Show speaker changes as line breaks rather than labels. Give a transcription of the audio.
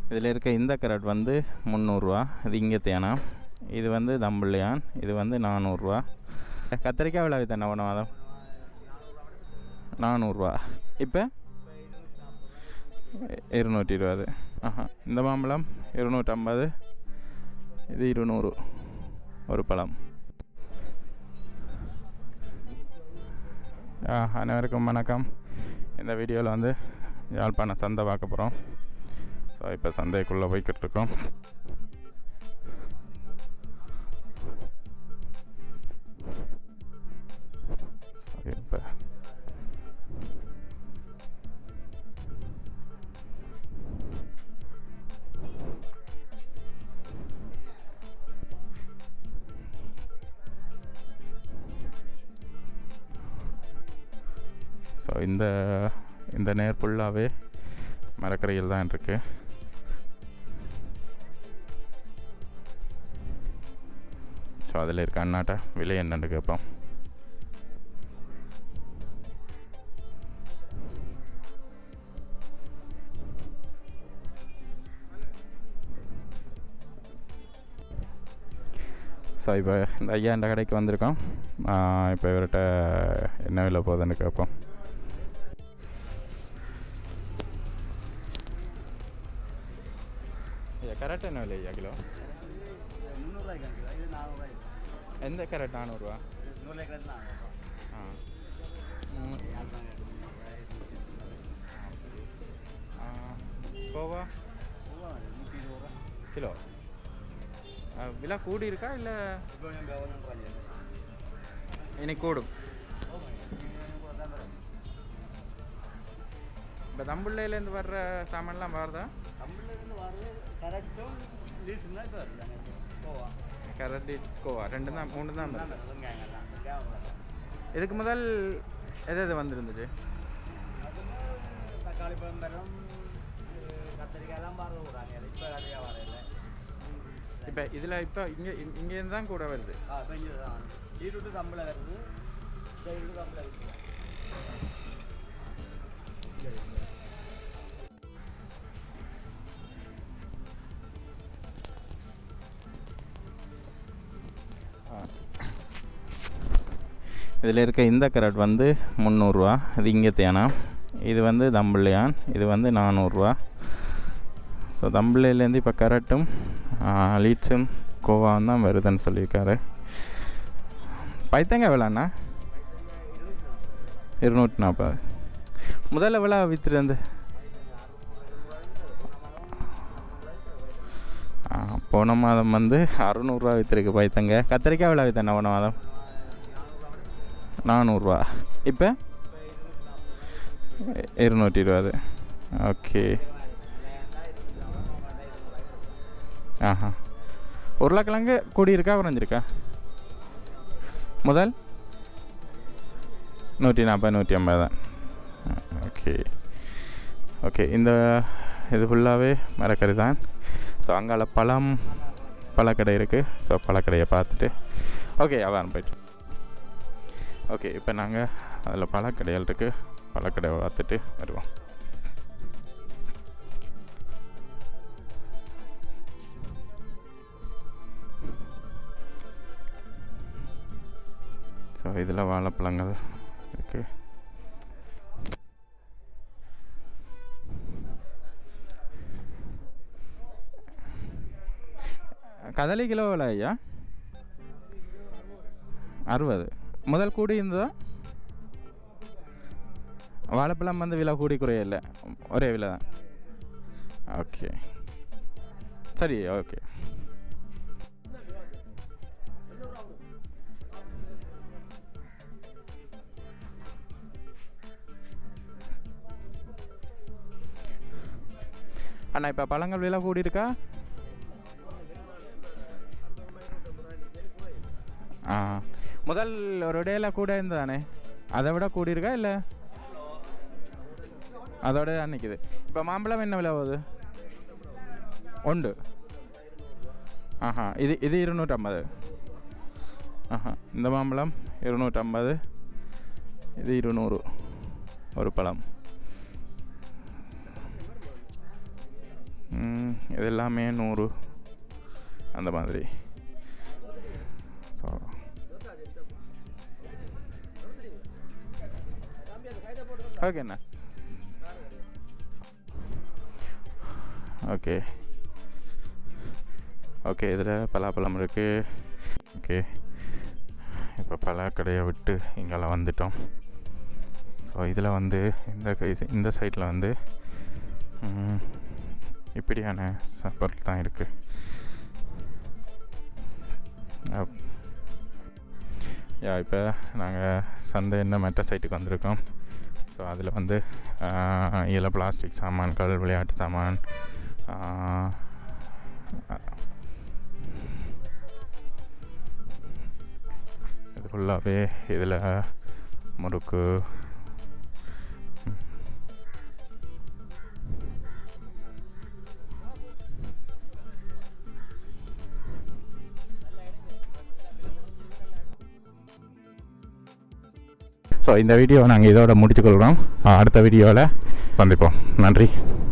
இதில் இருக்க இந்த கேரட் வந்து முந்நூறுரூவா இது இங்கே தேனா இது வந்து தம்புள்ளியான் இது வந்து நானூறுரூவா கத்திரிக்காய் விலை தானே மாதம் நானூறுரூவா இப்போ இருநூற்றி இருபது ஆஹா இந்த மாம்பழம் இருநூற்றம்பது இது இருநூறு ஒரு பழம் ஆ, அனைவருக்கும் வணக்கம் இந்த வீடியோவில் வந்து யாழ்ப்பாணம் சந்தை பார்க்க போகிறோம் ஸோ இப்போ சந்தைக்குள்ளே போய்கிட்டு இருக்கோம் இப்போ ஸோ இந்த இந்த நேர் ஃபுல்லாகவே மரக்கரையில் தான் இருக்கு ஸோ அதில் இருக்க அண்ணாட்ட விலை என்னன்னு கேட்போம் ஸோ இப்போ இந்த ஐயா இந்த கடைக்கு வந்திருக்கோம் இப்போ இவர்கிட்ட என்ன விலை போகுதுன்னு கேட்போம் ஐயா கரெக்ட் என்ன விலை ஐயா கிலோ
முந்நூறுரூவாய்க்கு கிலோ இது நானூறுரூவாய்க்கு
எந்த கரெக்ட் நானூறுரூவா
நூறு கிலோ நானூறுரூவா
ஆ ம். ஆ, கோவா
நூற்றி இருபது ரூபா
கிலோ ஆ, விலை கூடி இருக்கா இல்லை
இப்போ கொஞ்சம் கவர்மெண்ட் குறைஞ்சது
இன்னைக்கு கூடும் இப்போ தம்புள்ளையிலேருந்து வர்ற சாமான்லாம் வருதா
தமிழ்லேருந்து வர்றது கரெக்டும் லீஸும் தான் இப்போ வருது போவா
கரண்டி கோவா ரெண்டு தான் மூணு தான் வருது.
வெங்காயங்கள்லாம் தேவைப்படாது
இதுக்கு முதல் எது எது வந்துருந்துச்சு
தக்காளி பழம் பழம் கத்திரிக்காயெல்லாம் வர விடாங்க இப்போ கத்திரிக்காய் வரையில
இப்போ இதில் இப்போ இங்கே இங்கேருந்து தான் கூட வருது
ஆ பெஞ்சது தான் ஈரோட்டு கம்பில் வருது ஈரோட்டு கம்பில் வருது
இதில் இருக்க இந்த கரட் வந்து முந்நூறுரூவா இது இங்கே தேனா இது வந்து தம்புள்ளியான் இது வந்து நானூறுரூவா ஸோ தம்புள்ளையிலேருந்து இப்போ கரட்டும் லீட்ஸும் கோவாவும் தான் வருதுன்னு சொல்லியிருக்காரு பைத்தங்க எவ்வளோண்ணா இருநூற்றி நாற்பது முதல்ல எவ்வளோ விற்றுருந்து போன மாதம் வந்து அறுநூறுவா விற்றுருக்கு பைத்தங்க கத்திரிக்காய் எவ்வளோ விற்றண்ணா போன மாதம் நானூறுரூவா இப்போ இருநூற்றி இருபது ஓகே ஆஹா உருளைக்கிழங்கு கூடி இருக்கா குறைஞ்சிருக்கா முதல் நூற்றி நாற்பது நூற்றி ஐம்பது தான் ஓகே ஓகே இந்த இது ஃபுல்லாகவே மரக்கறி தான் ஸோ அங்கால பழம் பழக்கடை இருக்குது ஸோ பழக்கடையை பார்த்துட்டு ஓகே அதான் போயிட்டு ஓகே இப்போ நாங்கள் அதில் பழக்கடைகள் இருக்குது பழக்கடை பார்த்துட்டு வருவோம் ஸோ இதில் வாழைப்பழங்கள் இருக்குது கதலி கிலோ எவ்வளோ ஐயா அறுபது முதல் கூடி இருந்ததா வாழைப்பழம் வந்து விலை கூடி குறைய இல்லை ஒரே விலை தான் ஓகே சரி ஓகே அண்ணா இப்போ பழங்கள் விலை கூடி இருக்கா ஆ முதல் ஒரு இடையில கூட இருந்ததானே அதை விட கூடி இருக்கா இல்லை அதோட தான் நிற்கிது இப்போ மாம்பழம் என்ன விலை போகுது உண்டு ஆஹா இது இது இருநூற்றம்பது ஆஹா இந்த மாம்பழம் இருநூற்றம்பது இது இருநூறு ஒரு பழம் ம். இது எல்லாமே நூறு அந்த மாதிரி ஸோ ஓகே அண்ணா ஓகே ஓகே இதில் பலாப்பழம் இருக்குது ஓகே இப்போ பலாக்கடையை விட்டு இங்கெல்லாம் வந்துட்டோம் ஸோ இதில் வந்து இந்த க- இது- இந்த சைடில் வந்து ம், இப்படியான ச- பொருள் தான் இருக்குது யா இப்போ நாங்கள் சந்தை என்ன மெட்ட சைட்டுக்கு வந்திருக்கோம் ஸோ அதில் வந்து இதில் பிளாஸ்டிக் சாமான்கள் விளையாட்டு சாமான் ஆஹ், இது ஃபுல்லாகவே இதில் முறுக்கு ஸோ இந்த வீடியோவை நாங்கள் இதோட முடிச்சுக்கொள்கிறோம் அடுத்த வீடியோவில் சந்திப்போம் நன்றி